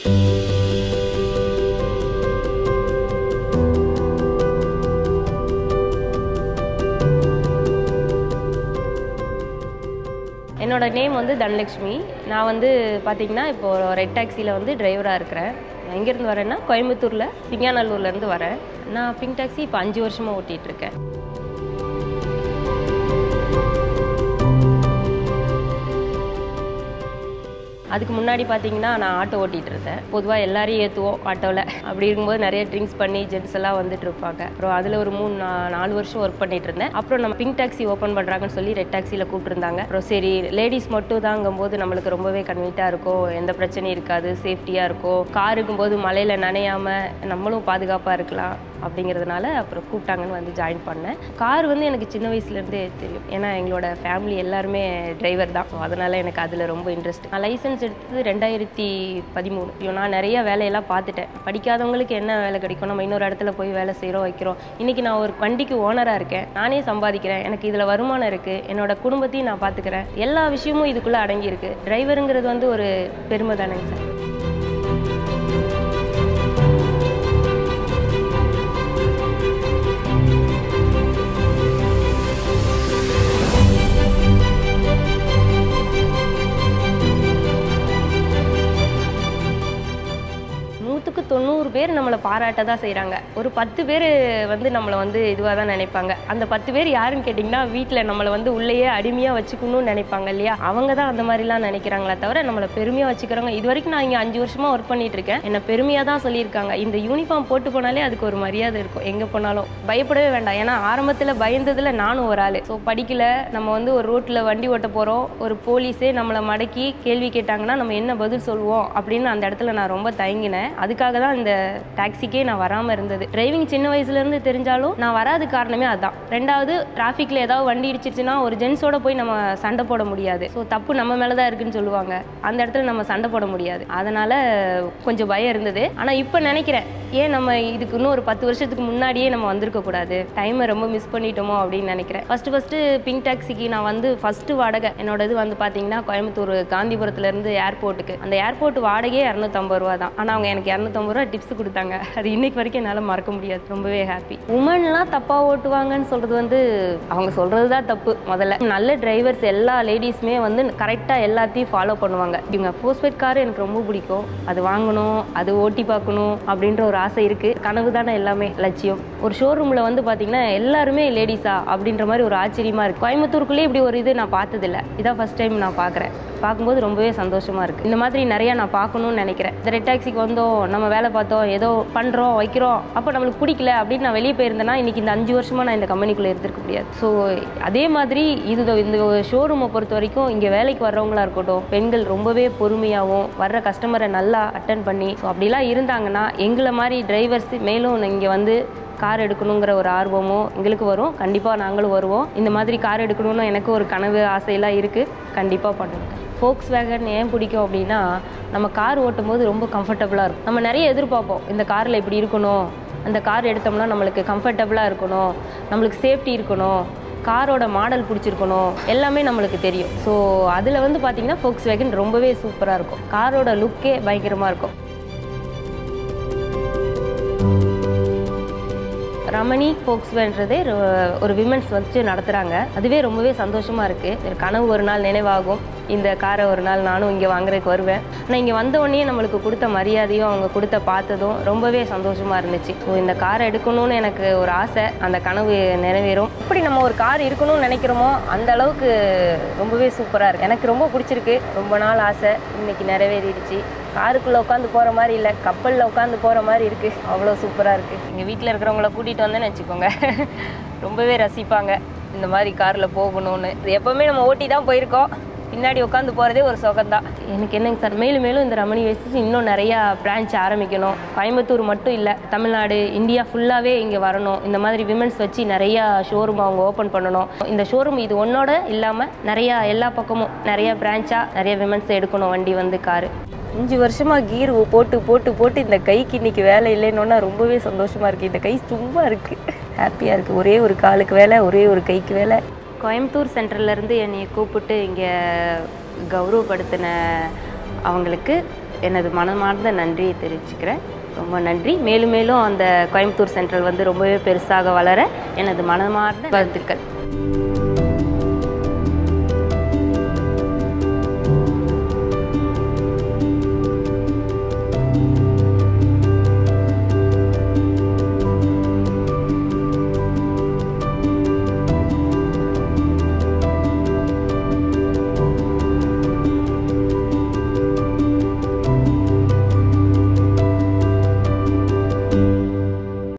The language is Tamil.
என்னோட நேம் வந்து தனலட்சுமி நான் வந்து பார்த்தீங்கன்னா இப்போ ரெட் டாக்ஸியில் வந்து டிரைவராக இருக்கிறேன் எங்கேருந்து வரேன்னா கோயம்புத்தூரில் சிங்காநல்லூர்லேருந்து வரேன் நான் பிங்க் டாக்ஸி இப்போ அஞ்சு வருஷமாக ஓட்டிகிட்டு இருக்கேன் அதுக்கு முன்னாடி பார்த்தீங்கன்னா நான் ஆட்டோ ஓட்டிகிட்டு இருந்தேன் பொதுவாக எல்லாரையும் ஏற்றுவோம் ஆட்டோவில் அப்படி இருக்கும்போது நிறைய ட்ரிங்க்ஸ் பண்ணி ஜென்ட்ஸ் எல்லாம் வந்துட்டு இருப்பாங்க அப்புறம் அதில் ஒரு மூணு நா- நாலு வருஷம் ஒர்க் பண்ணிட்டு இருந்தேன் அப்புறம் நம்ம பிங்க் டாக்ஸி ஓப்பன் பண்ணுறாங்கன்னு சொல்லி ரெட் டாக்ஸியில் கூப்பிட்டுருந்தாங்க அப்புறம் சரி லேடிஸ் மட்டும் தாங்கும்போது நம்மளுக்கு ரொம்பவே கன்வீனியாக இருக்கும் எந்த பிரச்சனையும் இருக்காது சேஃப்டியாக இருக்கும் கார் இருக்கும்போது மழையில் நனையாமல் நம்மளும் பாதுகாப்பாக இருக்கலாம் அப்படிங்கிறதுனால அப்புறம் கூப்பிட்டாங்கன்னு வந்து ஜாயின் பண்ணேன் கார் வந்து எனக்கு சின்ன வயசுலேருந்தே தெரியும் ஏன்னா எங்களோட ஃபேமிலி எல்லாருமே டிரைவர் தான் அதனால் எனக்கு அதில் ரொம்ப இன்ட்ரெஸ்ட் நான் லைசன்ஸ் எடுத்தது ரெண்டாயிரத்தி பதிமூணு ஐயோ, நான் நிறைய வேலையெல்லாம் பார்த்துட்டேன் படிக்காதவங்களுக்கு என்ன வேலை கிடைக்கும் நம்ம இன்னொரு இடத்துல போய் வேலை செய்கிறோம் வைக்கிறோம் இன்றைக்கி நான் ஒரு வண்டிக்கு ஓனராக இருக்கேன் நானே சம்பாதிக்கிறேன் எனக்கு இதில் வருமானம் இருக்குது என்னோட குடும்பத்தையும் நான் பார்த்துக்கிறேன் எல்லா விஷயமும் இதுக்குள்ளே அடங்கியிருக்கு டிரைவருங்கிறது வந்து ஒரு பெருமை தானேங்க சார் நூற்றுக்கு தொண்ணூறு பேர் நம்மளை பாராட்ட தான் செய்கிறாங்க ஒரு பத்து பேர் வந்து நம்மளை வந்து இதுவாக தான் நினைப்பாங்க அந்த பத்து பேர் யாருன்னு கேட்டிங்கன்னா வீட்டில் நம்மளை வந்து உள்ளேயே அடிமையாக வச்சுக்கணும்னு நினைப்பாங்க இல்லையா அவங்க தான் அந்த மாதிரிலாம் நினைக்கிறாங்களே தவிர நம்மளை பெருமையாக வச்சுக்கிறவங்க இது வரைக்கும் நான் இங்கே அஞ்சு வருஷமாக ஒர்க் பண்ணிட்டு இருக்கேன் என்னை பெருமையாக தான் சொல்லியிருக்காங்க இந்த யூனிஃபார்ம் போட்டு போனாலே அதுக்கு ஒரு மரியாதை இருக்கும் எங்கே போனாலும் பயப்படவே வேண்டாம் ஏன்னா ஆரம்பத்தில் பயந்ததில் நானும் ஒரு ஆள் ஸோ படிக்கல நம்ம வந்து ஒரு ரோட்டில் வண்டி ஓட்ட போகிறோம் ஒரு போலீஸே நம்மளை மடக்கி கேள்வி கேட்டாங்கன்னா நம்ம என்ன பதில் சொல்லுவோம் அப்படின்னு அந்த இடத்துல நான் ரொம்ப தயங்கினேன் அதுக்காக தான் இந்த டாக்ஸிக்கே நான் வராமல் இருந்தது டிரைவிங் சின்ன வயசுலேருந்து தெரிஞ்சாலும் நான் வராது காரணமே அதுதான் ரெண்டாவது டிராஃபிக்கில் ஏதாவது வண்டி இடிச்சிருச்சுன்னா ஒரு ஜென்ஸோட போய் நம்ம சண்டை போட முடியாது ஸோ தப்பு நம்ம மேலே தான் இருக்குன்னு சொல்லுவாங்க அந்த இடத்துல நம்ம சண்டை போட முடியாது அதனால் கொஞ்சம் பயம் இருந்தது ஆனால் இப்போ நினைக்கிறேன் ஏன் நம்ம இதுக்கு இன்னும் ஒரு பத்து வருஷத்துக்கு முன்னாடியே நம்ம வந்திருக்க கூடாது டைமை ரொம்ப மிஸ் பண்ணிட்டோமோ அப்படின்னு நினைக்கிறேன் ஃபர்ஸ்ட் ஃபர்ஸ்ட் பிங்க் டாக்ஸிக்கு நான் வந்து ஃபர்ஸ்ட் வாடகை என்னோட இது வந்து பார்த்தீங்கன்னா கோயம்புத்தூர் காந்திபுரத்துல இருந்து ஏர்போர்ட்டுக்கு அந்த ஏர்போர்ட் வாடகையே இரநூத்தம்பது ரூபா தான் ஆனால் அவங்க எனக்கு இரநூத்தம்பது ரூபா டிப்ஸ் கொடுத்தாங்க அது இன்னைக்கு வரைக்கும் என்னால் மறக்க முடியாது ரொம்பவே ஹாப்பி உமன்லாம் தப்பாக ஓட்டுவாங்கன்னு சொல்றது வந்து அவங்க சொல்றது தான் தப்பு முதல்ல நல்ல டிரைவர்ஸ் எல்லா லேடிஸுமே வந்து கரெக்டாக எல்லாத்தையும் ஃபாலோ பண்ணுவாங்க இவங்க போஸ்ட்பெய்ட் கார் எனக்கு ரொம்ப பிடிக்கும் அது வாங்கணும் அது ஓட்டி பார்க்கணும் அப்படின்ற ஒரு ஆசை இருக்கு கனவு தானே எல்லாமே லட்சியம் ஒரு ஷோரூமில் வந்து பார்த்தீங்கன்னா எல்லாருமே லேடிஸா அப்படின்ற மாதிரி ஒரு ஆச்சரியமா இருக்கு கோயம்புத்தூருக்குள்ளே இப்படி ஒரு இது நான் பார்த்ததில்ல இதான் ஃபர்ஸ்ட் டைம் நான் பார்க்குறேன் பார்க்கும்போது ரொம்பவே சந்தோஷமா இருக்கு இந்த மாதிரி நிறைய நான் பார்க்கணும்னு நினைக்கிறேன் இந்த ரெட் டாக்ஸிக்கு வந்தோம் நம்ம வேலை பார்த்தோம் ஏதோ பண்றோம் வைக்கிறோம் அப்போ நம்மளுக்கு பிடிக்கல அப்படின்னு நான் வெளியே போயிருந்தேன்னா இன்னைக்கு இந்த அஞ்சு வருஷமா நான் இந்த கம்பெனிக்குள்ள இருந்திருக்க முடியாது ஸோ அதே மாதிரி இது இந்த ஷோரூமை பொறுத்த வரைக்கும் இங்கே வேலைக்கு வர்றவங்களா இருக்கட்டும் பெண்கள் ரொம்பவே பொறுமையாகவும் வர்ற கஸ்டமரை நல்லா அட்டன் பண்ணி ஸோ அப்படிலாம் இருந்தாங்கன்னா எங்களை மாதிரி டிரைவர்ஸ் மேலும் இங்கே வந்து கார் எடுக்கணுங்கிற ஒரு ஆர்வமும் எங்களுக்கு வரும் கண்டிப்பாக நாங்களும் வருவோம் இந்த மாதிரி கார் எடுக்கணும்னு எனக்கு ஒரு கனவு ஆசையெல்லாம் இருக்குது கண்டிப்பாக பண்ணுவேன் ஃபோக்ஸ் வேகன் ஏன் பிடிக்கும் அப்படின்னா நம்ம கார் ஓட்டும் போது ரொம்ப கம்ஃபர்டபுளாக இருக்கும் நம்ம நிறைய எதிர்பார்ப்போம் இந்த காரில் இப்படி இருக்கணும் அந்த கார் எடுத்தோம்னா நம்மளுக்கு கம்ஃபர்டபுளாக இருக்கணும் நம்மளுக்கு சேஃப்டி இருக்கணும் காரோட மாடல் பிடிச்சிருக்கணும் எல்லாமே நம்மளுக்கு தெரியும் ஸோ அதில் வந்து பார்த்தீங்கன்னா ஃபோக்ஸ் வேகன் ரொம்பவே சூப்பராக இருக்கும் காரோட லுக்கே பயங்கரமாக இருக்கும் ரமணி ஃபோக்ஸ்வேன்றதே ரொ- ஒரு விமன்ஸ் வச்சு நடத்துகிறாங்க அதுவே ரொம்பவே சந்தோஷமாக இருக்குது கனவு ஒரு நாள் நினைவாகும் இந்த காரை ஒரு நாள் நானும் இங்கே வாங்குறதுக்கு வருவேன் ஆனால் இங்கே வந்த உடனே நம்மளுக்கு கொடுத்த மரியாதையும் அவங்க கொடுத்த பார்த்ததும் ரொம்பவே சந்தோஷமாக இருந்துச்சு ஸோ இந்த காரை எடுக்கணும்னு எனக்கு ஒரு ஆசை அந்த கனவு நிறைவேறும் எப்படி நம்ம ஒரு கார் இருக்கணும்னு நினைக்கிறோமோ அந்த அளவுக்கு ரொம்பவே சூப்பராக இருக்குது எனக்கு ரொம்ப பிடிச்சிருக்கு ரொம்ப நாள் ஆசை இன்னைக்கு நிறைவேறிடுச்சு காருக்குள்ளே உட்காந்து போகிற மாதிரி இல்லை கப்பலில் உட்காந்து போகிற மாதிரி இருக்குது அவ்வளோ சூப்பராக இருக்குது எங்கள் வீட்டில் இருக்கிறவங்கள கூட்டிகிட்டு வந்தேன்னு வச்சுக்கோங்க ரொம்பவே ரசிப்பாங்க இந்த மாதிரி காரில் போகணும்னு இது எப்போவுமே நம்ம ஓட்டி தான் போயிருக்கோம் பின்னாடி உட்காந்து போகிறதே ஒரு சுகம்தான் எனக்கு என்னங்க சார் மேலும் மேலும் இந்த ரமணி வேஸ்ட் இன்னும் நிறையா பிரான்ச் ஆரம்பிக்கணும் கோயம்புத்தூர் மட்டும் இல்லை தமிழ்நாடு இந்தியா ஃபுல்லாகவே இங்கே வரணும் இந்த மாதிரி விமன்ஸ் வச்சு நிறையா ஷோரூம் அவங்க ஓப்பன் பண்ணணும் இந்த ஷோரூம் இது ஒன்னோட இல்லாமல் நிறையா எல்லா பக்கமும் நிறையா பிரான்ச்சாக நிறைய விமன்ஸ் எடுக்கணும் வண்டி வந்து காரு அஞ்சு வருஷமாக கீர் போட்டு போட்டு போட்டு இந்த கைக்கு இன்னைக்கு வேலை இல்லைன்னொன்னா ரொம்பவே சந்தோஷமாக இருக்குது இந்த கை சும்மா இருக்குது ஹாப்பியாக இருக்குது ஒரே ஒரு காலுக்கு வேலை ஒரே ஒரு கைக்கு வேலை கோயம்புத்தூர் சென்டர்லேருந்து என்னை கூப்பிட்டு இங்கே கௌரவப்படுத்தின அவங்களுக்கு எனது மனமார்ந்த நன்றியை தெரிவிச்சுக்கிறேன் ரொம்ப நன்றி மேலும் மேலும் அந்த கோயம்புத்தூர் சென்ட்ரல் வந்து ரொம்பவே பெருசாக வளர எனது மனமார்ந்த வாழ்த்துக்கள்